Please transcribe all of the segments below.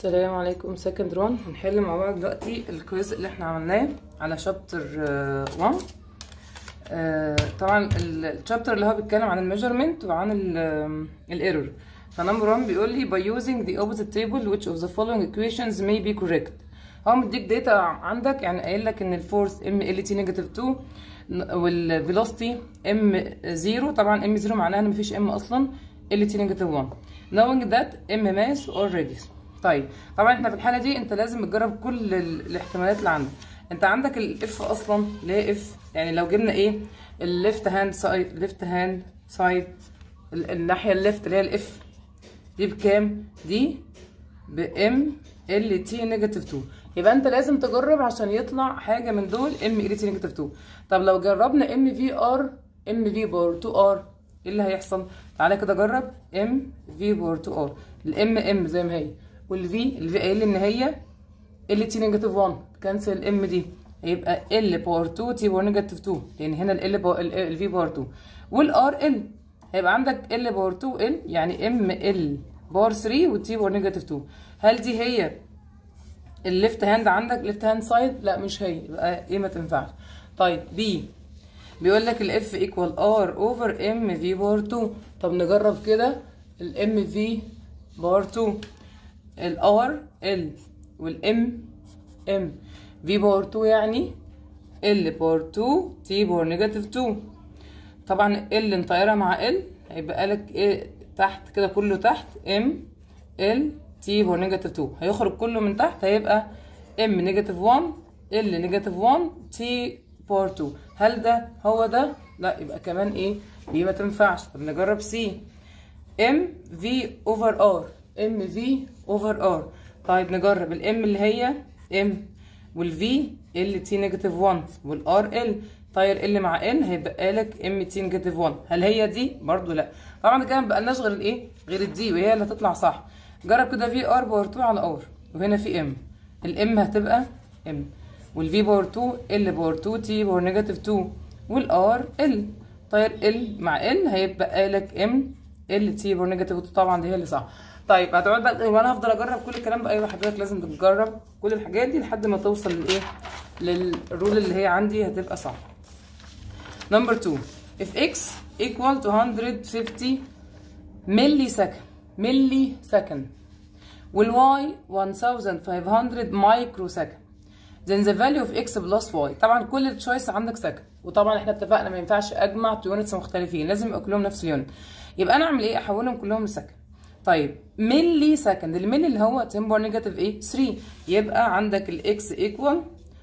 السلام عليكم سكند رون هنحل مع بعض دلوقتي الكويز اللي احنا عملناه على شابتر 1 طبعا الشابتر اللي هو بيتكلم عن الميجرمنت وعن الايرور فنمبر 1 بيقول لي by using the opposite table which of the following equations may be correct هو مديك داتا عندك يعني قايل لك ان الفورس ام ال تي نيجاتيف 2 والفيلوسيتي ام 0 طبعا ام 0 معناها ان مفيش ام اصلا ال تي نيجاتيف 1 knowing that ام ماس اور radius طيب طبعا احنا في الحاله دي انت لازم تجرب كل الاحتمالات اللي عندك انت عندك الاف اصلا اللي هي اف يعني لو جبنا ايه الليفت هاند سايد ليفت هاند سايد الناحيه الليفت اللي هي الاف دي بكام دي بام ال تي نيجاتيف 2 يبقى انت لازم تجرب عشان يطلع حاجه من دول ام ال تي نيجاتيف 2 طب لو جربنا ام في ار ام في بار 2 ار ايه اللي هيحصل تعالى كده جرب ام في بار 2 ار الام ام زي ما هي والفي الفي قايل ان هي ال تي نيجاتيف 1 كنسل الام دي هيبقى ال باور 2 تي باور نيجاتيف 2 لان هنا ال الفي باور 2 والار ال هيبقى عندك ال باور 2 ال يعني ام ال باور 3 والتي باور نيجاتيف 2 هل دي هي الليفت هاند عندك ليفت هاند سايد لا مش هي يبقى ايه ما تنفعش طيب بي بيقول لك الاف ايكوال ار اوفر ام في باور 2 طب نجرب كده الام في باور 2 الار ال والام ام في باور 2 يعني ال باور 2 تي باور نيجاتيف 2 طبعا ال نطيرها مع ال هيبقى لك ايه تحت كده كله تحت ام ال تي باور نيجاتيف 2 هيخرج كله من تحت هيبقى ام نيجاتيف 1 ال نيجاتيف 1 تي باور 2 هل ده هو ده لا يبقى كمان ايه دي ما تنفعش طب نجرب سي ام في اوفر ار ام في اوفر ار طيب نجرب الام اللي هي ام والفي ال تي نيجاتيف 1 والار ال طاير ال مع ال هيبقى لك ام تي نيجاتيف 1 هل هي دي برضو لا طبعا كده ما بقالناش غير الايه غير الدي وهي اللي هتطلع صح جرب كده في ار باور 2 على ار وهنا في ام الام هتبقى ام والفي باور 2 ال باور 2 تي باور نيجاتيف 2 والار ال طاير ال مع ال هيبقى لك ام ال تي باور نيجاتيف 2 طبعا دي هي اللي صح طيب هتقعد بقى وانا هفضل اجرب كل الكلام ده ايوه حضرتك لازم تجرب كل الحاجات دي لحد ما توصل لايه للرول اللي هي عندي هتبقى صح نمبر 2 if x equal to 150 ملي سكند ملي سكند وال y 1500 مايكرو سكند then the value of x plus y طبعا كل التشويس عندك سكند وطبعا احنا اتفقنا ما ينفعش اجمع تو يونتس مختلفين لازم يبقى كلهم نفس اليونت يبقى انا اعمل ايه احولهم كلهم لسكند طيب ملي سكند الملي اللي هو 10 باور نيجاتيف ايه 3 يبقى عندك الاكس ايكوال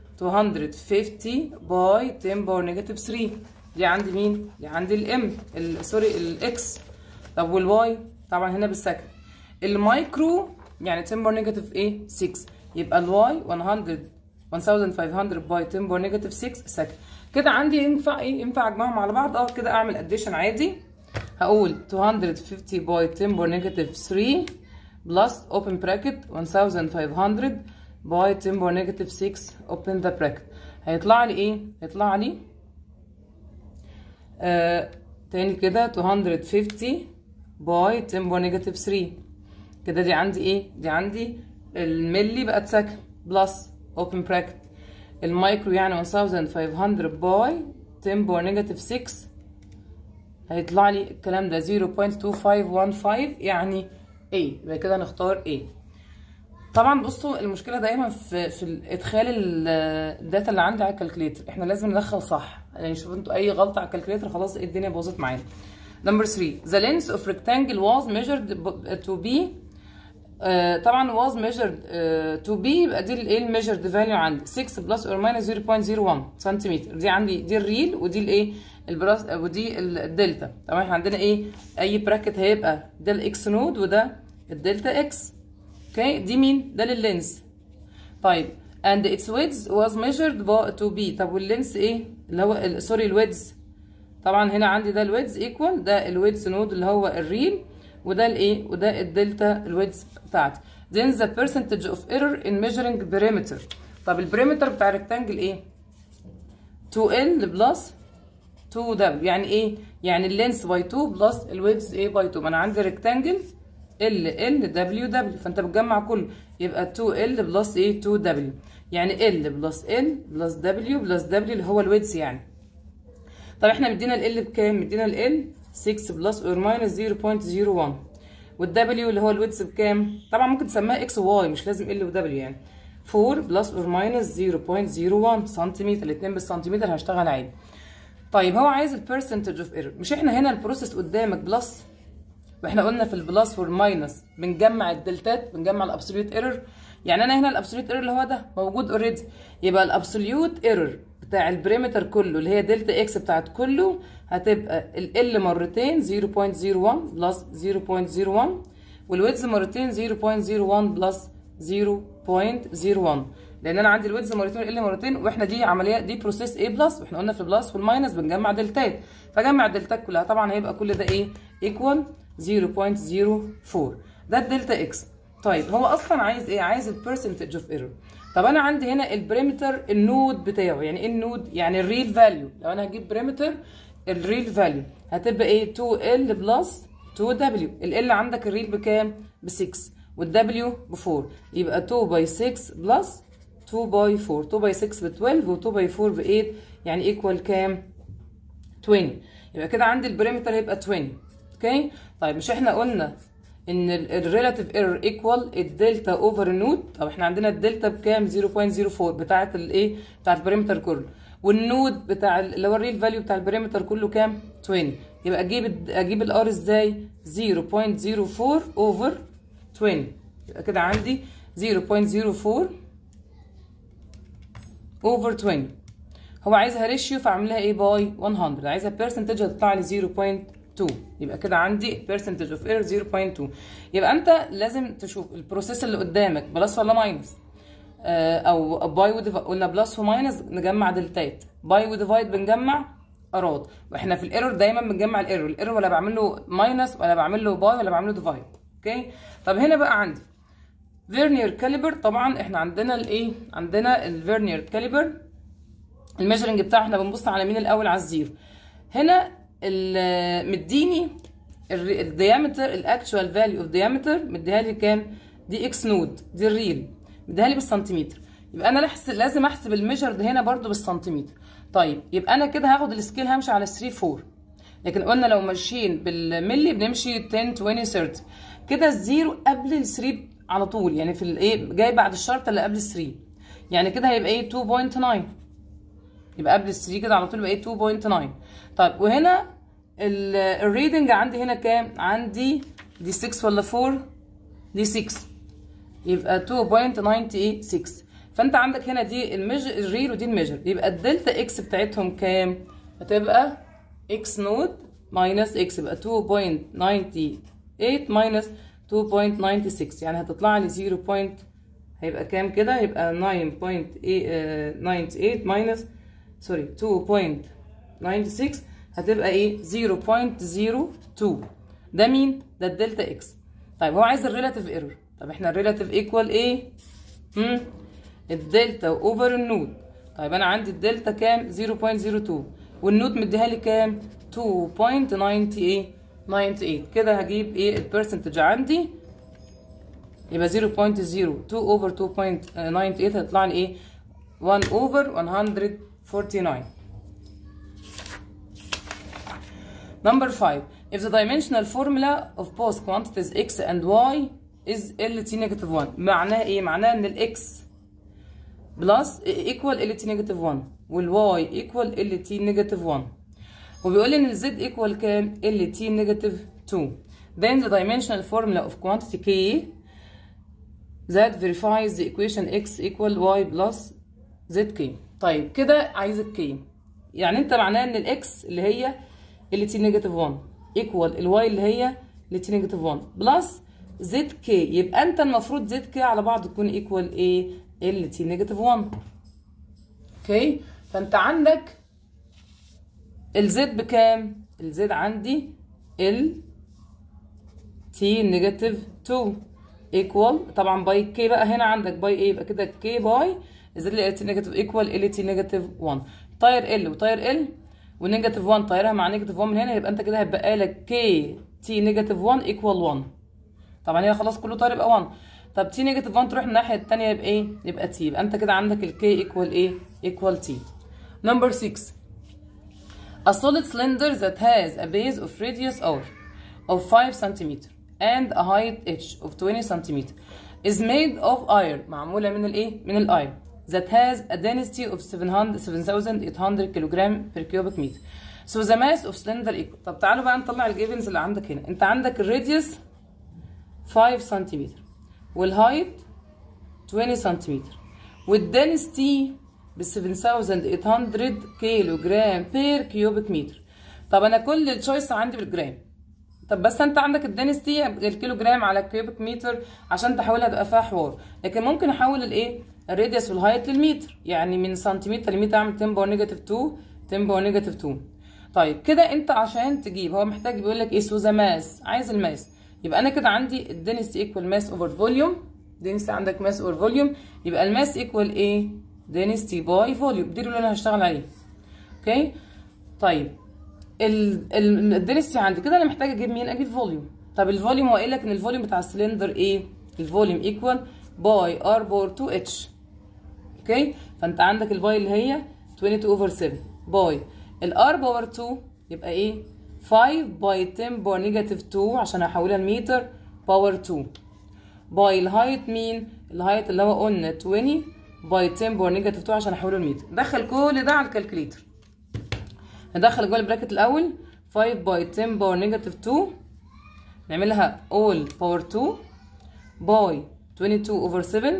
250 باي 10 باور نيجاتيف 3 دي عندي مين دي عندي الام سوري الاكس طب والواي طبعا هنا بالسكند المايكرو يعني 10 باور نيجاتيف ايه 6 يبقى الواي 100 1500 باي 10 باور نيجاتيف 6 سكند كده عندي ينفع ايه ينفع اجمعهم على بعض اه كده اعمل اديشن عادي هقول 250 باي 10 باور نيجاتيف 3 بلس اوبن براكت 1500 باي 10 باور نيجاتيف 6 اوبن ذا براكت هيطلع لي ايه هيطلع لي آه تاني كده 250 باي 10 باور نيجاتيف 3 كده دي عندي ايه دي عندي الملي بقت سكند بلس اوبن براكت المايكرو يعني 1500 باي 10 باور نيجاتيف 6 هيطلع لي الكلام ده 0.2515 يعني A يبقى كده نختار A طبعا بصوا المشكله دايما في في ادخال الداتا اللي عندي على الكالكليتر احنا لازم ندخل صح يعني شوفوا انتوا اي غلطه على الكالكليتر خلاص الدنيا باظت معانا نمبر 3 the length of rectangle was measured to be آه طبعا was measured uh, to be يبقى دي الايه الميجرد فاليو عندي 6 بلس اور ماينس 0.01 سنتيمتر دي عندي دي الريل ودي الايه البراس ودي الدلتا طبعا احنا عندنا ايه اي براكت هيبقى ده الاكس نود وده الدلتا اكس اوكي دي مين ده لللينس طيب and its width was measured to be طب واللينس ايه اللي هو سوري الويدز طبعا هنا عندي ده الويدز ايكوال ده الويدز نود اللي هو الريل وده الايه وده الدلتا الويدز بتاعتي then the percentage of error in measuring perimeter طب البريمتر بتاع الريكتانجل ايه 2l بلس 2 w يعني ايه يعني اللينس باي 2 بلس الويدز ايه باي 2 ما انا عندي ريكتانجل ال ال دبليو دبليو فانت بتجمع كله يبقى 2 ال بلس ايه 2 دبليو يعني ال بلس ال بلس دبليو بلس دبليو اللي هو الويدز يعني طب احنا مدينا ال بكام مدينا ال 6 بلس اور ماينس 0.01 والدبليو اللي هو الويدز بكام طبعا ممكن تسميها اكس واي مش لازم ال ودبليو يعني 4 بلس اور ماينس 0.01 سنتيمتر الاثنين بالسنتيمتر هشتغل عادي طيب هو عايز البرسنتج اوف ايرور مش احنا هنا البروسيس قدامك بلس واحنا قلنا في البلس والماينس بنجمع الدلتات بنجمع الابسوليوت ايرور يعني انا هنا الابسوليوت ايرور اللي هو ده موجود اوريدي يبقى الابسوليوت ايرور بتاع البريمتر كله اللي هي دلتا اكس بتاعت كله هتبقى ال مرتين 0.01 بلس 0.01 والويدز مرتين 0.01 بلس 0.01 لان انا عندي الويدز مرتين والال مرتين واحنا دي عمليه دي بروسيس ايه بلس واحنا قلنا في البلس والماينس بنجمع دلتات فجمع الدلتات كلها طبعا هيبقى كل ده ايه ايكوال 0.04 ده الدلتا اكس طيب هو اصلا عايز ايه عايز البرسنتج اوف ايرور طب انا عندي هنا البريمتر النود بتاعه يعني ايه النود يعني الريل فاليو لو انا هجيب بريمتر الريل فاليو هتبقى ايه 2 ال بلس 2 دبليو ال عندك الريل بكام ب 6 والدبليو ب 4 يبقى 2 باي 6 بلس 2 باي 4 2 باي 6 ب 12 و2 باي 4 ب 8 يعني ايكوال كام 20 يبقى كده عندي البريمتر هيبقى 20 اوكي طيب مش احنا قلنا ان الريلاتيف ايرور ايكوال الدلتا اوفر النود طب احنا عندنا الدلتا بكام 0.04 بتاعه الايه بتاعه البريمتر كله والنود بتاع اللي هو الريل فاليو بتاع البريمتر كله كام 20 يبقى اجيب اجيب الار ازاي 0.04 اوفر 20 يبقى كده عندي 0.04 اوفر 20 هو عايزها ريشيو فاعملها ايه باي 100 عايزها برسنتج هتطلع لي 0.2 يبقى كده عندي percentage of error 0.2 يبقى انت لازم تشوف البروسيس اللي قدامك بلس ولا ماينس آه او باي وديفايد قلنا بلس وماينس نجمع دلتات باي وديفايد بنجمع اراد واحنا في الايرور دايما بنجمع الايرور الايرور ولا بعمل له ماينس ولا بعمل له باي ولا بعمل له ديفايد اوكي طب هنا بقى عندي فيرنير كاليبر طبعا احنا عندنا الايه عندنا الفيرنير كاليبر الميجرنج بتاعه احنا بنبص على مين الاول على الزيرو هنا مديني الديامتر الاكتشوال فاليو اوف ديامتر مديها لي كام دي اكس نود دي الريل مديها لي بالسنتيمتر يبقى انا لازم احسب الميجر ده هنا برده بالسنتيمتر طيب يبقى انا كده هاخد السكيل همشي على 3 4 لكن قلنا لو ماشيين بالملي بنمشي 10 20 30 كده الزيرو قبل ال 3 على طول يعني في الايه جاي بعد الشرطه اللي قبل ال 3 يعني كده هيبقى ايه 2.9 يبقى قبل ال 3 كده على طول يبقى ايه 2.9 طيب وهنا الريدنج عندي هنا كام عندي دي 6 ولا 4 دي 6 يبقى 2.96 فانت عندك هنا دي الميجر الريل ودي الميجر يبقى الدلتا اكس بتاعتهم كام هتبقى اكس نود ماينس اكس يبقى 2.98 ماينس 2.96 يعني هتطلع لي 0. point هيبقى كام كده هيبقى 9.98 ماينس سوري 2.96 هتبقى ايه 0.02 ده مين ده الدلتا اكس طيب هو عايز الريلاتيف ايرور طب احنا الريلاتيف ايكوال ايه امم الدلتا اوفر النود طيب انا عندي الدلتا كام 0.02 والنود مديها لي كام 2.98 كده هجيب ايه البرسنتج عندي يبقى 0.02 اوفر 2.98 هيطلع لي ايه 1 اوفر 149 Number 5. If the dimensional formula of both quantities x and y is LT negative 1 معناه ايه؟ معناه ان الاكس بلس equal LT negative 1 والواي equal LT negative 1 وبيقول لي ان الزد equal كام؟ LT negative 2 then the dimensional formula of quantity k that verifies the equation x equal y plus zk طيب كده عايز الكي يعني انت معناه ان الاكس اللي هي ال تي نيجاتيف 1 ايكوال الواي اللي هي ال تي نيجاتيف 1 بلس زد كي يبقى انت المفروض زد كي على بعض تكون ايكوال ايه ال تي نيجاتيف 1 اوكي فانت عندك الزد بكام الزد عندي ال تي نيجاتيف 2 ايكوال طبعا باي كي بقى هنا عندك باي ايه يبقى كده كي باي زد ال تي نيجاتيف ايكوال ال تي نيجاتيف 1 طاير ال وطاير ال ونيجاتيف 1 طايرها مع نيجاتيف 1 من هنا يبقى انت كده هيبقى لك كي تي نيجاتيف 1 ايكوال 1 طبعا هي خلاص كله طار يبقى 1 طب تي نيجاتيف 1 تروح الناحيه الثانيه يبقى ايه يبقى تي يبقى انت كده عندك الكي ايكوال ايه ايكوال تي نمبر 6 A solid cylinder that has a base of radius r of 5 cm and a height h of 20 cm is made of iron معمولة من الايه؟ من الايرون that has a density of 700 7800 kg per cubic meter. So the mass of cylinder equal. طب تعالوا بقى نطلع الجيفنز اللي عندك هنا. انت عندك الراديوس 5 سم والهايت 20 سم والدنسيتي ب 7800 كيلو جرام بير كيوبيك متر طب انا كل التشويس عندي بالجرام طب بس انت عندك الدنسيتي الكيلو جرام على الكيوبيك متر عشان تحولها تبقى فيها حوار لكن ممكن احول الايه الراديوس والهايت للمتر يعني من سنتيمتر لمتر اعمل 10 باور نيجاتيف 2 10 باور نيجاتيف 2 طيب كده انت عشان تجيب هو محتاج بيقول لك ايه سوزا ماس عايز الماس يبقى انا كده عندي الدنسيتي ايكوال ماس اوفر فوليوم دنسيتي عندك ماس اوفر فوليوم يبقى الماس ايكوال ايه density باي فوليوم دي اللي انا هشتغل عليه اوكي طيب الدنسيتي عندي كده انا محتاجه اجيب مين اجيب فوليوم طب الفوليوم هو قايل لك ان الفوليوم بتاع السلندر ايه الفوليوم ايكوال باي ار بور 2 اتش اوكي فانت عندك الباي اللي هي 22 اوفر 7 باي الار باور 2 يبقى ايه 5 باي 10 باور نيجاتيف 2 عشان احولها لمتر باور 2 باي الهايت مين الهايت اللي هو قلنا 20 باي 10 باور نيجاتيف 2 عشان احوله لمتر دخل كل ده على الكالكليتر ندخل جوه البراكت الاول 5 باي 10 باور نيجاتيف 2 نعملها all باور 2 باي 22 اوفر 7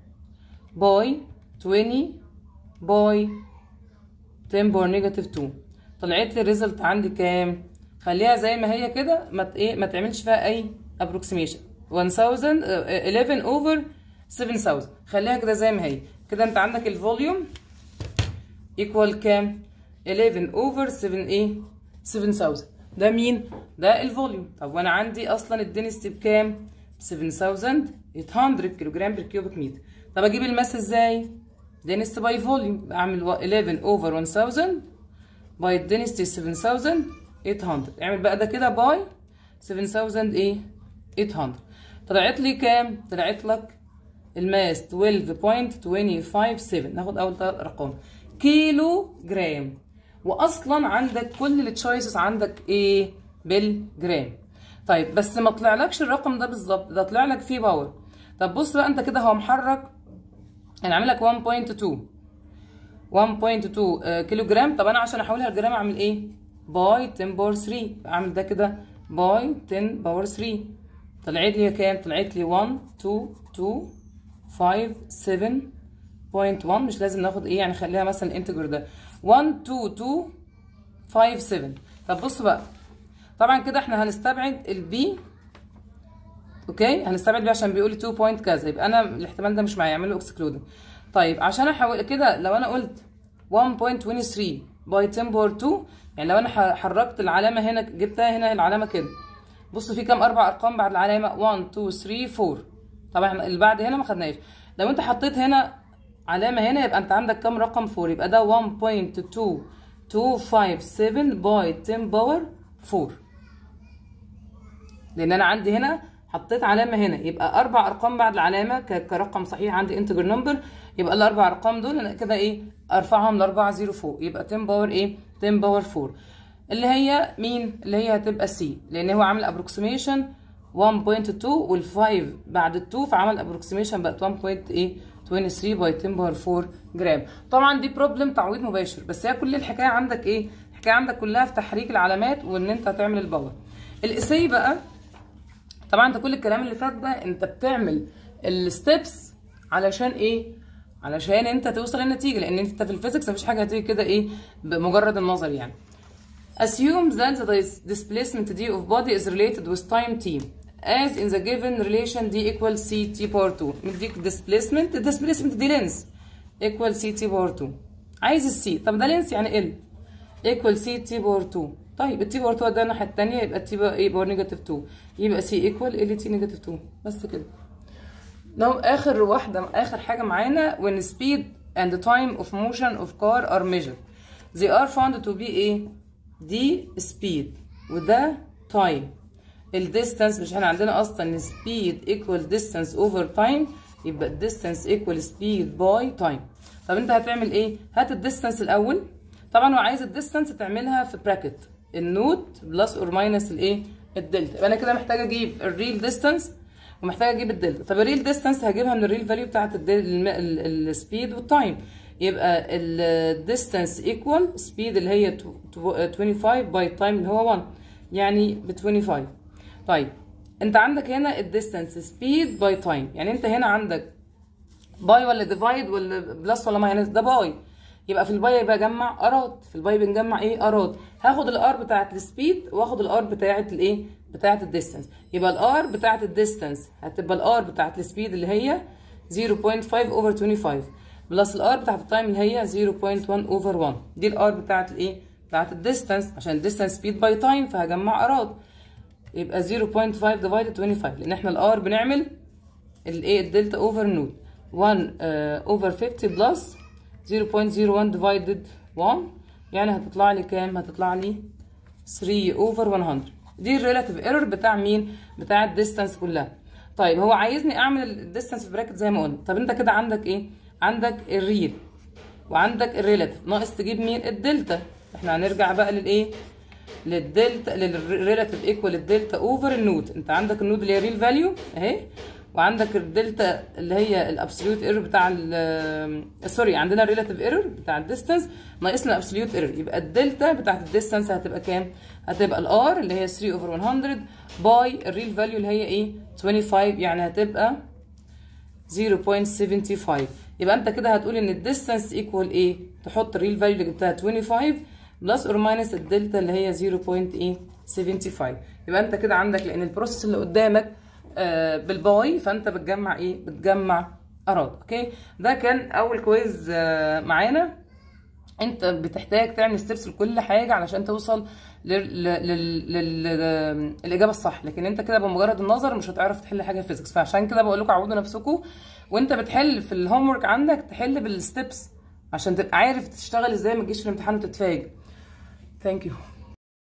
باي 20 باي 10 باور نيجاتيف 2 طلعت لي الريزلت عندي كام خليها زي ما هي كده ما ايه ما تعملش فيها اي ابروكسيميشن 1000 11 اوفر 7000 خليها كده زي ما هي كده انت عندك الفوليوم ايكوال كام 11 اوفر 7 ايه 7000 ده مين ده الفوليوم طب وانا عندي اصلا الدنسيتي بكام 7800 كيلو جرام بير كيوبيك متر طب اجيب الماس ازاي density باي فوليوم اعمل 11 اوفر 1000 باي density 7800 اعمل بقى ده كده باي 7000 ايه 800 طلعت لي كام طلعت لك الماس 12.257 ناخد اول ثلاث ارقام كيلو جرام واصلا عندك كل التشويسز عندك ايه بالجرام طيب بس ما طلعلكش الرقم ده بالظبط ده طلع لك فيه باور طب بص بقى انت كده هو محرك انا عامل لك 1.2 1.2 كيلو جرام طب انا عشان احولها لجرام اعمل ايه باي 10 باور 3 اعمل ده كده باي 10 باور 3 طلعت لي كام طلعت لي 1 2 2 5 7.1 مش لازم ناخد ايه يعني خليها مثلا الانتجر ده 1 2 2 5 7 طب بصوا بقى طبعا كده احنا هنستبعد البي اوكي هنستبعد بيه عشان بيقول لي 2 بوينت كذا يبقى انا الاحتمال ده مش معايا اعمل له اكسكلودنج طيب عشان احول كده لو انا قلت 1.23 باي 10 باور 2 يعني لو انا حركت العلامه هنا جبتها هنا العلامه كده بصوا في كام اربع ارقام بعد العلامه 1 2 3 4 طبعا اللي بعد هنا ما خدناش لو انت حطيت هنا علامه هنا يبقى انت عندك كام رقم 4 يبقى ده 1.2257 باي 10 باور 4 لان انا عندي هنا حطيت علامه هنا يبقى اربع ارقام بعد العلامه كرقم صحيح عندي انتجر نمبر يبقى الاربع ارقام دول انا كده ايه ارفعهم لاربعه زيرو فوق يبقى 10 باور ايه 10 باور 4 اللي هي مين اللي هي هتبقى سي لان هو عامل ابروكسيميشن 1.2 وال5 بعد ال2 فعمل ابروكسيميشن بقت 1.8 باي 10 باور 4 جرام طبعا دي بروبلم تعويض مباشر بس هي كل الحكايه عندك ايه الحكايه عندك كلها في تحريك العلامات وان انت هتعمل الباور الاسي بقى طبعا انت كل الكلام اللي فات ده انت بتعمل الستبس علشان ايه علشان انت توصل للنتيجه لان انت في الفيزيكس مفيش حاجه هتيجي كده ايه بمجرد النظر يعني assume that the displacement d of body is related with time t as in the given relation d equals c t power 2 مديك displacement displacement دي length equal c t power 2 عايز السي طب ده length يعني ال equal c t power 2 طيب التي باور 2 ده الناحيه الثانيه يبقى التي ايه باور نيجاتيف 2 يبقى سي ايكوال ال تي نيجاتيف 2 بس كده نو اخر واحده اخر حاجه معانا when speed and the time of motion of car are measured they are found to be ايه دي speed وده time الديستانس مش احنا عندنا اصلا speed equal distance over time يبقى distance equal speed by time طب انت هتعمل ايه هات الديستانس الاول طبعا هو عايز الديستانس تعملها في براكت النوت بلس اور ماينس الايه الدلتا يبقى انا كده محتاجه اجيب الريل ديستانس ومحتاجه اجيب الدلتا طب الريل ديستانس هجيبها من الريل فاليو بتاعت السبيد والتايم يبقى الديستانس ايكوال سبيد اللي هي 25 باي تايم اللي هو 1 يعني ب 25 طيب انت عندك هنا الديستانس سبيد باي تايم يعني انت هنا عندك باي ولا ديفايد ولا بلس ولا ماينس ده باي يبقى في الباي بجمع ارات في الباي بنجمع ايه ارات هاخد الار بتاعت السبيد واخد الار بتاعت الايه بتاعت الديستانس يبقى الار بتاعت الديستانس هتبقى الار بتاعت السبيد اللي هي 0.5 اوفر 25 بلس الار بتاعت التايم اللي هي 0.1 اوفر 1 دي الار بتاعت الايه بتاعت الديستانس عشان الديستانس سبيد باي تايم فهجمع ارات يبقى 0.5 ديفايدد 25 لان احنا الار بنعمل الايه الدلتا اوفر نود 1 اوفر 50 بلس 0.01 ديفايدد 1 يعني هتطلع لي كام هتطلع لي 3 اوفر 100 دي الريلاتيف ايرور بتاع مين بتاع الديستانس كلها طيب هو عايزني اعمل الديستانس في براكت زي ما قلنا طب انت كده عندك ايه عندك الريل وعندك الريلاتيف ناقص تجيب مين الدلتا احنا هنرجع بقى للايه للدلتا للريلاتيف ايكوال الدلتا اوفر النود انت عندك النود اللي هي ريل فاليو اهي وعندك الدلتا اللي هي الابسوليوت ايرور بتاع سوري عندنا الريلاتيف ايرور بتاع الديستانس ناقصنا الابسوليوت ايرور يبقى الدلتا بتاعت الديستانس هتبقى كام هتبقى الار اللي هي 3 اوفر 100 باي الريل فاليو اللي هي ايه 25 يعني هتبقى 0.75 يبقى انت كده هتقول ان الديستانس ايكوال ايه تحط الريل فاليو اللي جبتها 25 بلس اور ماينس الدلتا اللي هي 0.75 يبقى انت كده عندك لان البروسيس اللي قدامك آه بالباي فانت بتجمع ايه بتجمع اراد اوكي ده كان اول كويز آه معانا انت بتحتاج تعمل ستيبس لكل حاجه علشان توصل للاجابه الصح لكن انت كده بمجرد النظر مش هتعرف تحل حاجه في الفيزيكس فعشان كده بقول لكم عودوا نفسكم وانت بتحل في الهوم ورك عندك تحل بالستبس عشان تبقى عارف تشتغل ازاي ما تجيش في الامتحان وتتفاجئ ثانك يو